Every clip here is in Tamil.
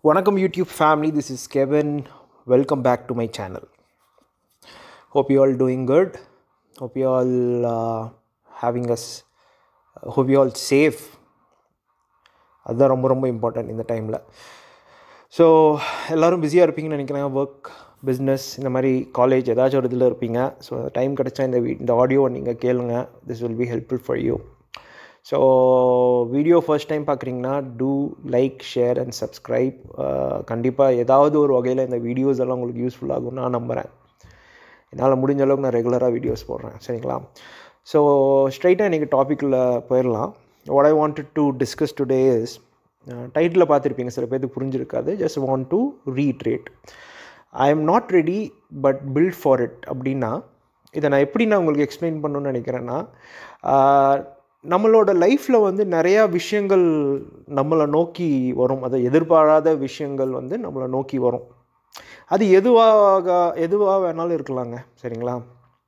Vanakkam YouTube family, this is Kevin. Welcome back to my channel. Hope you all doing good. Hope you all uh, having us. Hope you all safe. அதுதான் ரொம்ப ரொம்ப இம்பார்ட்டன்ட் இந்த டைமில் ஸோ எல்லோரும் பிஸியாக இருப்பீங்கன்னு நினைக்கிறேன் ஒர்க் பிஸ்னஸ் இந்த மாதிரி காலேஜ் ஏதாச்சும் ஒரு இதில் இருப்பீங்க ஸோ டைம் கிடச்சா இந்த வீ இந்த ஆடியோவை நீங்கள் கேளுங்க this will be helpful for you so video first time பார்க்குறீங்கன்னா do like share and subscribe கண்டிப்பாக ஏதாவது ஒரு வகையில் இந்த வீடியோஸ் எல்லாம் உங்களுக்கு யூஸ்ஃபுல் ஆகும் நான் நம்புகிறேன் என்னால் முடிஞ்ச அளவுக்கு நான் ரெகுலராக வீடியோஸ் போடுறேன் சரிங்களா ஸோ ஸ்ட்ரைட்டாக இன்றைக்கி டாப்பிக்கில் போயிடலாம் what I wanted to discuss today is title பார்த்துருப்பீங்க சில பேருக்கு புரிஞ்சிருக்காது just want to reiterate I am not ready but built for it அப்படின்னா இதை நான் எப்படி நான் உங்களுக்கு எக்ஸ்பிளைன் பண்ணணும்னு நினைக்கிறேன்னா நம்மளோட லைஃப்பில் வந்து நிறையா விஷயங்கள் நம்மளை நோக்கி வரும் அதை எதிர்பாராத விஷயங்கள் வந்து நம்மளை நோக்கி வரும் அது எதுவாக எதுவாக வேணாலும் இருக்கலாங்க சரிங்களா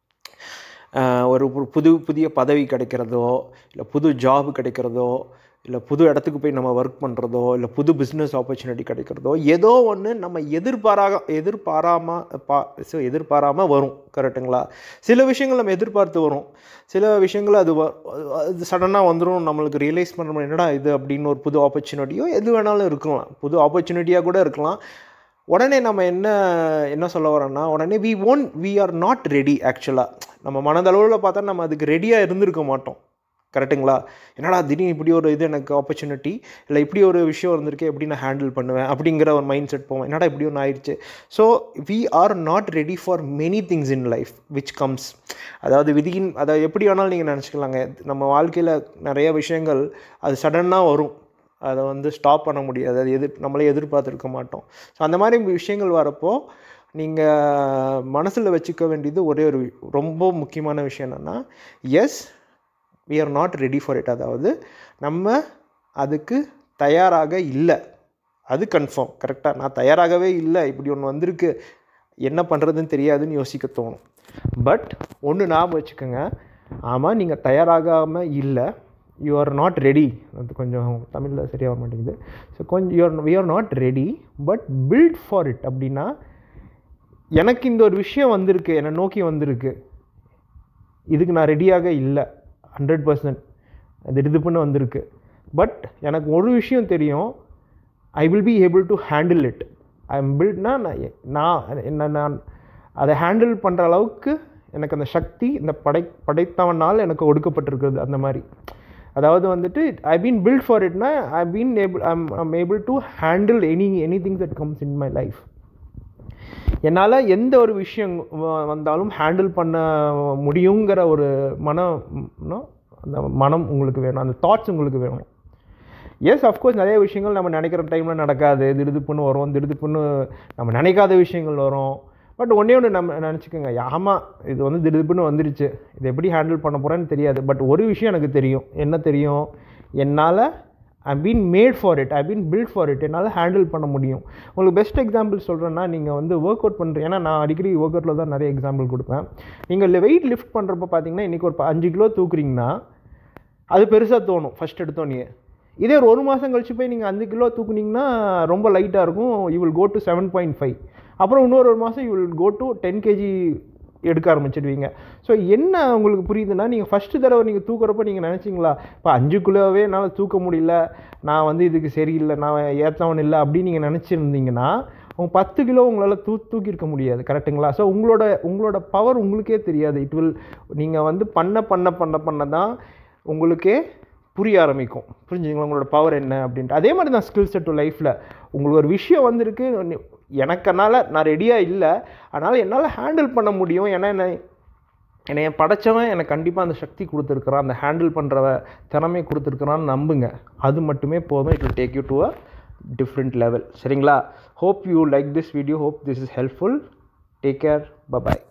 ஒரு புது புதிய பதவி கிடைக்கிறதோ இல்லை புது ஜாப் கிடைக்கிறதோ இல்லை புது இடத்துக்கு போய் நம்ம ஒர்க் பண்ணுறதோ இல்லை புது பிஸ்னஸ் ஆப்பர்ச்சுனிட்டி கிடைக்கிறதோ ஏதோ ஒன்று நம்ம எதிர்பாராக எதிர்பாராமல் பா ஸோ எதிர்பாராமல் வரும் கரெக்டுங்களா சில விஷயங்கள் நம்ம எதிர்பார்த்து வரும் சில விஷயங்கள் அது அது சடனாக வந்துடும் நம்மளுக்கு ரியலைஸ் பண்ணுற என்னடா இது அப்படின்னு ஒரு புது ஆப்பர்ச்சுனிட்டியோ எது வேணாலும் இருக்கலாம் புது ஆப்பர்ச்சுனிட்டியாக கூட இருக்கலாம் உடனே நம்ம என்ன என்ன சொல்ல வரோன்னா உடனே we one we are not ready ஆக்சுவலாக நம்ம மனதளவில் பார்த்தா நம்ம அதுக்கு ரெடியாக இருந்திருக்க மாட்டோம் கரெக்டுங்களா என்னடா திடீர்னு இப்படி ஒரு இது எனக்கு ஆப்பர்ச்சுனிட்டி இல்லை இப்படி ஒரு விஷயம் இருந்திருக்கு எப்படி நான் ஹேண்டில் பண்ணுவேன் அப்படிங்கிற ஒரு மைண்ட் செட் போவேன் என்னடா இப்படி ஒன்று ஆயிடுச்சு so we are not ready for many things in life which comes அதாவது விதியின் அதை எப்படி வேணாலும் நீங்கள் நினச்சிக்கலாங்க நம்ம வாழ்க்கையில் நிறைய விஷயங்கள் அது சடனாக வரும் அதை வந்து ஸ்டாப் பண்ண முடியாது அது எதிர் நம்மளே எதிர்பார்த்துருக்க மாட்டோம் ஸோ அந்த மாதிரி விஷயங்கள் வரப்போ நீங்கள் மனசில் வச்சுக்க வேண்டியது ஒரே ஒரு ரொம்ப முக்கியமான விஷயம் என்னென்னா yes we are not ready for it அதாவது நம்ம அதுக்கு தயாராக இல்லை அது கன்ஃபார்ம் கரெக்டாக நான் தயாராகவே இல்லை இப்படி ஒன்று வந்திருக்கு என்ன பண்ணுறதுன்னு தெரியாதுன்னு யோசிக்க தோணும் பட் ஒன்று ஞாபகம் வச்சுக்கோங்க ஆமாம் நீங்கள் தயாராகாமல் இல்லை யூ ஆர் நாட் ரெடி அது கொஞ்சம் தமிழில் சரியாக வர மாட்டேங்குது ஸோ கொஞ்சம் you are we are not ready but built for it அப்படின்னா எனக்கு இந்த ஒரு விஷயம் வந்திருக்கு என்னை நோக்கி வந்திருக்கு இதுக்கு நான் ரெடியாக இல்லை ஹண்ட்ரட் பர்சன்ட் அது இது பண்ண வந்திருக்கு பட் எனக்கு ஒரு விஷயம் தெரியும் I will be able to handle it I am பில்ட்னா நான் என்ன நான் அதை ஹேண்டில் பண்ணுற அளவுக்கு எனக்கு அந்த சக்தி இந்த படை படைத்தவனால் எனக்கு ஒடுக்கப்பட்டிருக்கிறது அந்த மாதிரி அதாவது வந்துட்டு ஐ பீன் பில்ட் ஃபார் இட்னா I been able I'm I'm able to handle any any things that comes in my life என்னால் எந்த ஒரு விஷயம் வந்தாலும் ஹேண்டில் பண்ண முடியுங்கிற ஒரு மனம் அந்த மனம் உங்களுக்கு வேணும் அந்த தாட்ஸ் உங்களுக்கு வேணும் எஸ் அஃப்கோர்ஸ் நிறைய விஷயங்கள் நம்ம நினைக்கிற டைமில் நடக்காது திடுதுப்புன்னு வரும் திடுதுப்புன்னு நம்ம நினைக்காத விஷயங்கள் வரும் பட் ஒன்றே ஒன்று நம்ம நினச்சிக்கோங்க ஆமாம் இது வந்து திடுதுப்புன்னு வந்துருச்சு இது எப்படி ஹேண்டில் பண்ண போகிறேன்னு தெரியாது பட் ஒரு விஷயம் எனக்கு தெரியும் என்ன தெரியும் என்னால் I been made for it I been built for it என்னால் ஹேண்டில் பண்ண முடியும் உங்களுக்கு பெஸ்ட் எக்ஸாம்பிள் சொல்கிறேன்னா நீங்கள் வந்து ஒர்க் அவுட் பண்ணுறீங்க ஏன்னா நான் அடிக்கடி ஒர்க் அவுட்டில் தான் நிறைய எக்ஸாம்பிள் கொடுப்பேன் நீங்கள் வெயிட் லிஃப்ட் பண்ணுறப்ப பார்த்தீங்கன்னா இன்றைக்கி ஒரு அஞ்சு கிலோ தூக்குறீங்கன்னா அது பெருசாக தோணும் ஃபஸ்ட் எடுத்தோன்னே இதே ஒரு ஒரு மாதம் கழிச்சு போய் நீங்கள் அஞ்சு கிலோ தூக்குனீங்கன்னா ரொம்ப லைட்டாக இருக்கும் you will go to seven point five அப்புறம் இன்னொரு ஒரு மாதம் you will go to ten KG எடுக்க ஆரம்பிச்சிடுவீங்க ஸோ என்ன உங்களுக்கு புரியுதுன்னா நீங்கள் ஃபஸ்ட்டு தடவை நீங்கள் தூக்குறப்ப நீங்கள் நினச்சிங்களா இப்போ அஞ்சு கிலோவே என்னால் தூக்க முடியல நான் வந்து இதுக்கு சரியில்லை நான் ஏற்றவன் இல்லை அப்படின்னு நீங்கள் நினச்சிருந்தீங்கன்னா உங்கள் பத்து கிலோ உங்களால் தூ தூக்கியிருக்க முடியாது கரெக்டுங்களா ஸோ உங்களோட உங்களோட பவர் உங்களுக்கே தெரியாது இட் வில் நீங்கள் வந்து பண்ண பண்ண பண்ண பண்ண தான் உங்களுக்கே புரிய ஆரம்பிக்கும் புரிஞ்சுங்களா உங்களோட பவர் என்ன அப்படின்ட்டு அதே மாதிரி தான் ஸ்கில் செட் லைஃப்பில் உங்களுக்கு ஒரு விஷயம் வந்திருக்கு எனக்கனால நான் ரெடியாக இல்லை அதனால் என்னால் ஹேண்டில் பண்ண முடியும் ஏன்னா என்ன என்னை படைச்சவன் எனக்கு கண்டிப்பாக அந்த சக்தி கொடுத்துருக்குறான் அந்த ஹேண்டில் பண்ணுறவ திறமை கொடுத்துருக்குறான்னு நம்புங்க அது மட்டுமே போதும் it will take you to a different level சரிங்களா hope you like this video hope this is helpful take care bye bye